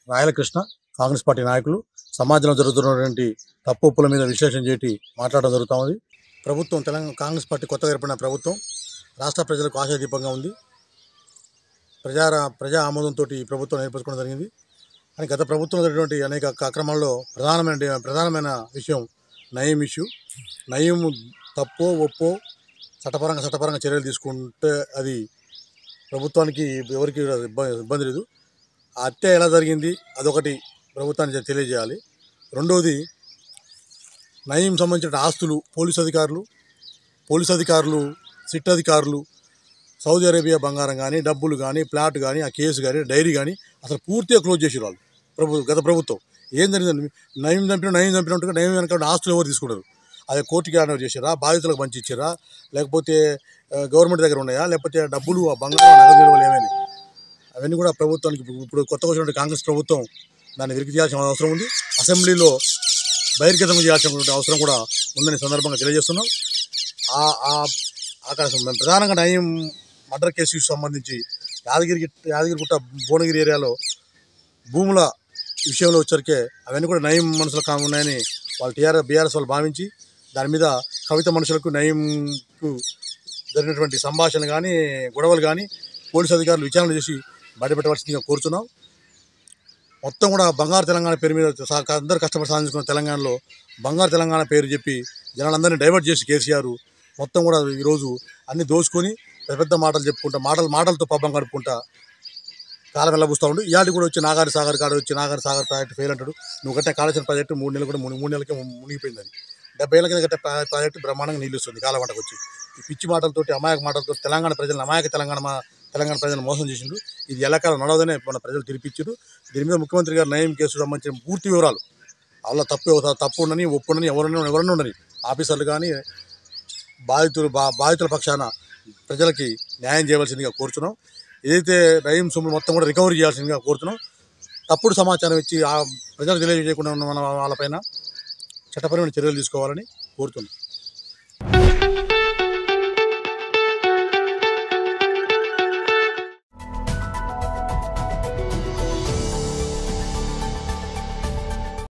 రాయలకృష్ణ Congress party నాయకులు సమాజంలో జరుగుతున్నటువంటి తప్పు ఒప్పుల మీద విశ్లేషణ చేసి మాట్లాడడం జరుగుతుంది ప్రభుత్వం తెలంగాణ కాంగ్రెస్ పార్టీ కొత్తగా ఏర్పడిన ప్రభుత్వం రాష్ట్ర ప్రజలకు ఆశాదీపంగా ఉంది ప్రజా ప్రజా ఆమోదంతో ఈ ప్రభుత్వం ఏర్పరచుకోవడం జరిగింది కానీ గత ప్రభుత్వం జరిగినటువంటి అనేక అక్రమాల్లో ప్రధానమైన ప్రధానమైన విషయం నయం ఇష్యూ నయం తప్పో ఒప్పో చట్టపరంగా చట్టపరంగా చర్యలు తీసుకుంటే అది ప్రభుత్వానికి ఎవరికి ఇబ్బంది ఇబ్బంది లేదు ఆ హత్య ఎలా జరిగింది అదొకటి ప్రభుత్వానికి తెలియజేయాలి రెండవది నయం సంబంధించిన ఆస్తులు పోలీసు అధికారులు పోలీసు అధికారులు సిట్ అధికారులు సౌదీ అరేబియా బంగారం కానీ డబ్బులు కానీ ప్లాట్ కానీ ఆ కేసు కానీ డైరీ కానీ అసలు పూర్తిగా క్లోజ్ చేసారు వాళ్ళు ప్రభు గత ప్రభుత్వం ఏం జరిగిందండి నయం చంపిన నయం చంపినట్టుగా నయం వెనక ఉన్న ఆస్తులు ఎవరు తీసుకుంటారు అదే కోర్టుకి ఆర్డర్ చేసారా బాధితులకు పంచి ఇచ్చారా లేకపోతే ఆ, గవర్నమెంట్ దగ్గర ఉన్నాయా లేకపోతే డబ్బులు ఆ బంగారం నగదు విలువలు ఏమైనా అవన్నీ కూడా ప్రభుత్వానికి ఇప్పుడు- ఇప్పుడు కొత్తగా వచ్చినటువంటి కాంగ్రెస్ ప్రభుత్వం దాన్ని వెలికి తీయాల్సిన అవసరం ఉంది అసెంబ్లీలో బహిర్గతం చేయాల్సిన అవసరం కూడా ఉందని సందర్భంగా తెలియజేస్తున్నాం ఆ ఆ- అక్కడ ప్రధానంగా నయం మర్డర్ కేసుకి సంబంధించి యాదగిరి యాదగిరిగుట్ట భువనగిరి ఏరియాలో భూముల విషయంలో వచ్చరికే అవన్నీ కూడా నయం మనుషులు కా ఉన్నాయని వాళ్ళు టీఆర్ఎస్ బీఆర్ఎస్ వాళ్ళు భావించి దాని మీద కవిత మనుషులకు నయంకు జరిగినటువంటి సంభాషణ కానీ గొడవలు కానీ పోలీసు అధికారులు విచారణ చేసి బయటపెట్టవలసిందిగా కోరుతున్నాం మొత్తం కూడా బంగారు తెలంగాణ పేరు మీద సా- అందరూ కష్టపడి సాధించుకున్న తెలంగాణలో బంగారు తెలంగాణ పేరు చెప్పి జనాలందరినీ డైవర్ట్ చేసి కేసీఆర్ మొత్తం కూడా ఈరోజు అన్ని దోచుకొని పెద్ద పెద్ద మాటలు చెప్పుకుంటా మాటలు మాటలతో పబ్బం గడుపుకుంటా కాలం వెళ్ళబూస్తూ ఉండు ఇవాళ కూడా వచ్చి నాగారి సాగర్ కాడ వచ్చి నాగారి సాగర్ ప్రాజెక్ట్ ఫెయిల్ అంటాడు నువ్వు కట్టిన కాళేశ్వరం ప్రాజెక్టు మూడు నెలలు కూడా మూడు మూడు నెలలకే మునిగిపోయింది అది డెబ్బై ఏళ్ళ కింద కట్టే ప్రా- ప్రాజెక్టు బ్రహ్మాండంగా నీళ్ళు ఇస్తుంది కాలం వంటకు వచ్చి ఈ పిచ్చి మాటలతోటి అమాయక మాటలతో తెలంగాణ ప్రజలను అమాయక తెలంగాణ మా తెలంగాణ ప్రజలను మోసం చేసిండు ఇది ఎల్లకాలం నడవదనే మన ప్రజలు తిరిపించారు దీని మీద ముఖ్యమంత్రి గారు నయం కేసు సంబంధించిన పూర్తి వివరాలు వాళ్ళ తప్పు తప్పు ఉండని ఒప్పు ఉండని ఎవరన్నా ఎవరన్నా ఉండని ఆఫీసర్లు కానీ బాధితులు బా బాధితుల పక్షాన ప్రజలకి న్యాయం చేయవలసిందిగా కోరుతున్నాం ఏదైతే నయం సొమ్ము మొత్తం కూడా రికవరీ చేయాల్సిందిగా కోరుతున్నాం తప్పుడు సమాచారం ఇచ్చి ఆ ప్రజలకు తెలియజేయకుండా ఉన్న మన వాళ్ళపైన చట్టపరమైన చర్యలు తీసుకోవాలని కోరుతున్నాం